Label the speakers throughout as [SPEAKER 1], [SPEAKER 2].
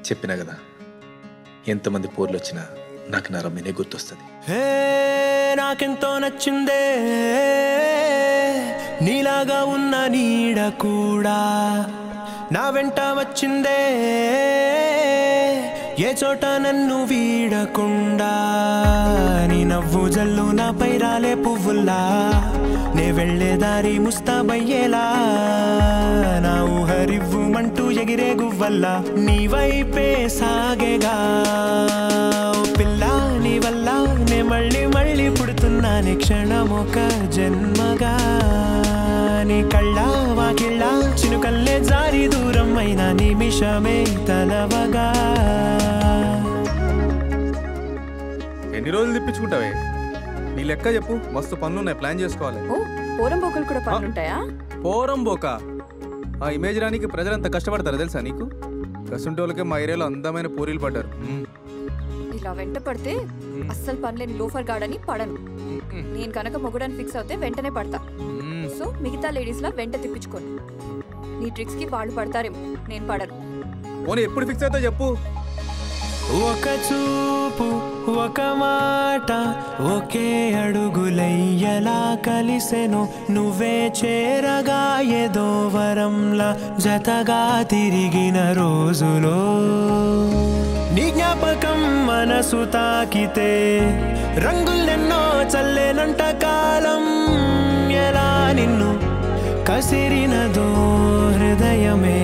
[SPEAKER 1] చెప్పినా కదా ఎంతమంది పోర్లు వచ్చినా నాకు నా రమ్మినే గుర్తొస్తుంది
[SPEAKER 2] హే నాకెంతో నచ్చిందే నీలాగా ఉన్న నీడ కూడా నా వెంట వచ్చిందే ఏ చోట నన్ను వీడకుండా నీ నవ్వు జల్లు నాపై రాలే పువ్వుల్లా నే వెళ్ళే దారి ముస్తాబయ్యేలా నా ఊహరివ్వుమంటూ ఎగిరే గువ్వల్లా నీ వైపే సాగేగా ఓ పిల్ల నీ వల్ల నే మళ్ళీ మళ్ళీ పుడుతున్నానే క్షణమొక జన్మగా నీ కళ్ళ వాకిళ్ళ చినుకల్లే జారి దూరం అయిన నిమిషమే తలవగా
[SPEAKER 3] ఎన్ని రోజులు తిప్పించుకుంటావే నీ లెక్క చెప్పు మస్తు పనులు ఉన్నాయి ప్లాన్ చేసుకోవాలి
[SPEAKER 4] ఓ పోరం పోకులు కూడా పనులుంటాయా
[SPEAKER 3] పోరం బోక ఆ ఇమేజ్ రానికి ప్రజలంతా కష్టపడతారు తెలుసా నీకు కసుంటి వాళ్ళకే మా ఏరియాలో అందమైన పూరీలు పడ్డారు మ్మ్.
[SPEAKER 4] ఇలా వెంట పడితే అస్సలు పనిలేని లోఫర్ గార్డని పడను నేను కనుక మొగుడని ఫిక్స్ అవుతే వెంటనే పడతా
[SPEAKER 3] మ్మ్.
[SPEAKER 4] సో మిగతా లేడీస్ లా వెంట తిప్పించుకోను నీ ట్రిక్స్ కి వాళ్ళు పడతారేమో నేను పడను
[SPEAKER 3] పోనీ ఎప్పుడు ఫిక్స్ అవుతావు చెప్పు
[SPEAKER 2] ఒక చూపు ఒక మాట ఒకే అడుగులయ్యలా కలిసెను నువ్వే చేరగా ఏదో వరంలా జతగా తిరిగిన రోజులో నీ జ్ఞాపకం మనసు తాకితే రంగులెన్నో చల్లేనంట కాలం ఎలా నిన్ను కసిరినదో హృదయమే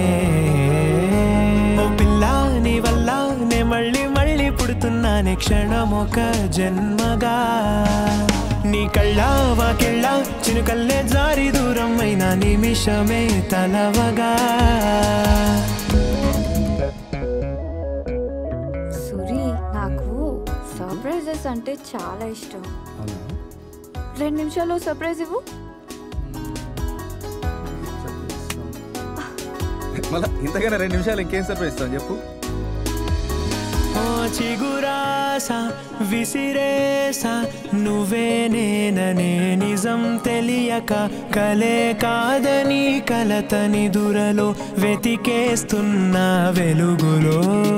[SPEAKER 2] ఓ పిల్ల నీ వల్ల నే మళ్ళీ మళ్ళీ పుడుతున్నానే క్షణమొక జన్మగా నీ కళ్ళ వాకిళ్ళ చినుకల్లే జారి దూరం అయిన నిమిషమే తలవగా
[SPEAKER 4] సురి నాకు సర్ప్రైజెస్ అంటే చాలా ఇష్టం రెండు నిమిషాల్లో సర్ప్రైజ్ ఇవ్వు
[SPEAKER 3] మళ్ళా ఇంతకన్నా రెండు నిమిషాలు ఇంకేం సర్ప్రైజ్ ఇస్తాను చెప్పు
[SPEAKER 2] ఓ చిగురాస విసిరేస నువ్వే నేననే నిజం తెలియక కలే కాదని కలతని దురలో వెతికేస్తున్న వెలుగులో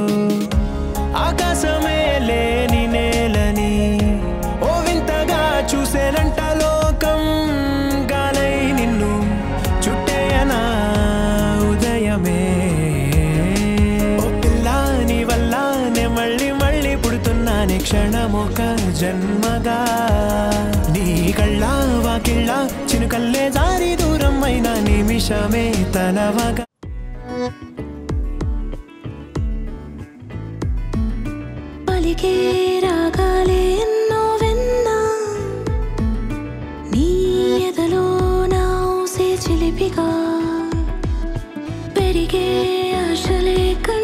[SPEAKER 2] ఆకాశమే లేని నేలని ఓ వింతగా చూసేనంట లోకం గాలై నిన్ను చుట్టేయనా ఉదయమే ఓ పిల్ల నీ వల్ల నే మళ్ళీ మళ్ళీ పుడుతున్నానే క్షణమొక జన్మగా నీ కళ్ళ వాకిళ్ళ చినుకల్లే జారి దూరం అయిన నిమిషమే తలవగా
[SPEAKER 5] పలికే రాగాలే ఎన్నో విన్నా నీ ఎదలో నా ఊసే చిలిపిగా పెరిగే ఆశలే కన్నా